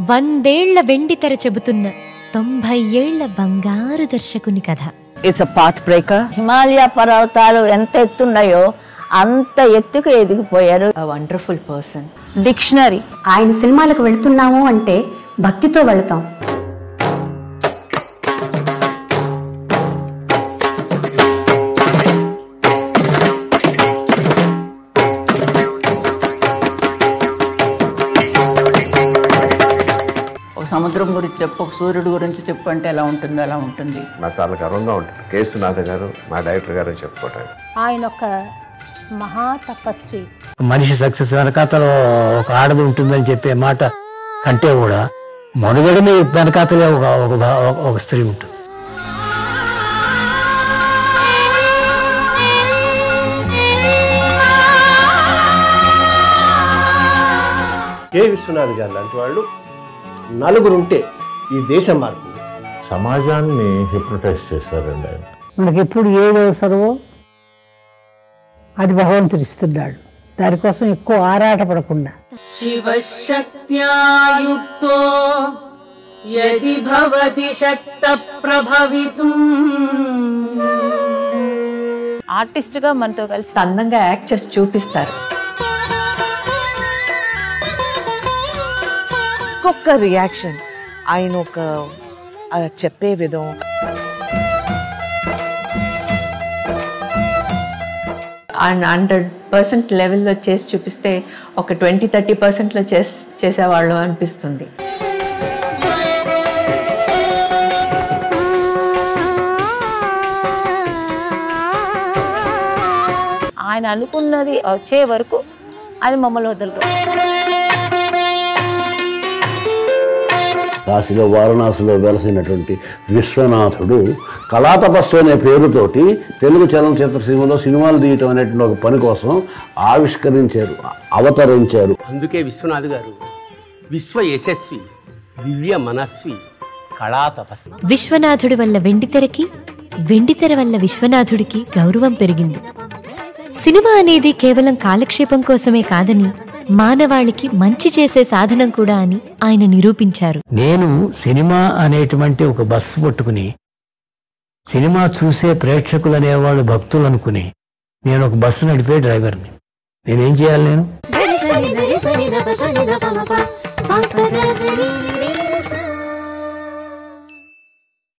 వందేళ్ల వెండితెర చెబుతున్న తొంభై ఏళ్ల బంగారు దర్శకుని కథ it's a path breaker Himalaya పర్వతాలు ఎంత ఎత్తున్నాయో అంత ఎత్తుకు ఎదిగిపోయారు అ వండర్ఫుల్ పర్సన్ డిక్షనరీ ఆయన సినిమాలకు వెళుతున్నాము అంటే భక్తితో వెళతాం ఒక సముద్రం గురించి చెప్పు ఒక సూర్యుడు గురించి చెప్పు అంటే ఎలా ఉంటుంది అలా ఉంటుంది నాకు చాలా గర్వంగా ఉంటుంది కేసునాథ గారు మా డైరెక్టర్ గారు చెప్పుకోవటానికి ఆయన ఒక మహా తపస్వి మనిషి సక్సెస్ వెనకాతలో ఒక ఆడది ఉంటుందని చెప్పే మాట కంటే కూడా మనుగడని వెనకాతలే ఒక ఒక భా- ఒక స్త్రీ ఉంటుంది కె విశ్వనాథ్ గారు లాంటి వాళ్ళు నలుగురు ఉంటే ఈ దేశం మారుతుంది సమాజాన్ని హిప్నటైజ్ చేస్తారండి ఆయన మనకి ఎప్పుడు ఏది అవసరమో అది భగవంతుడు ఇస్తున్నాడు దానికోసం ఎక్కువ ఆరాటపడకుండా శివశక్త్యాయుక్తో యది భవతి శక్త ప్రభవితుం ఆర్టిస్ట్ గా మనతో కలిసి అందంగా యాక్ట్ చేసి చూపిస్తారు ఒక్కొక్క రియాక్షన్ ఆయన ఒక ఆ చెప్పే విధం అండ్ హండ్రెడ్ పర్సెంట్ లెవెల్లో చేసి చూపిస్తే ఒక ట్వంటీ థర్టీ పర్సెంట్లో చేసి చేసేవాళ్ళు అనిపిస్తుంది ఆయన అనుకున్నది వచ్చే వరకు ఆయన మమ్మల్ని వదలరు కాశీలో వారణాసిలో వెలసినటువంటి విశ్వనాథుడు కళాతపస్సు అనే పేరుతోటి తెలుగు చలనచిత్ర సీమలో సినిమాలు తీయటం అనేటువంటి ఒక పని కోసం ఆవిష్కరించారు అవతరించారు అందుకే విశ్వనాథ్ గారు విశ్వ యశస్వి దివ్య మనస్వి కళా తపస్వి విశ్వనాథుడి వల్ల వెండితెరకి వెండితెర వల్ల విశ్వనాథుడికి గౌరవం పెరిగింది సినిమా అనేది కేవలం కాలక్షేపం కోసమే కాదని మానవాళికి మంచి చేసే సాధనం కూడా అని ఆయన నిరూపించారు నేను సినిమా అనేటువంటి ఒక బస్సు పట్టుకుని సినిమా చూసే ప్రేక్షకులు అనేవాళ్ళు భక్తులు అనుకుని నేను ఒక బస్సు నడిపే డ్రైవర్ని నేనేం చేయాలి నేను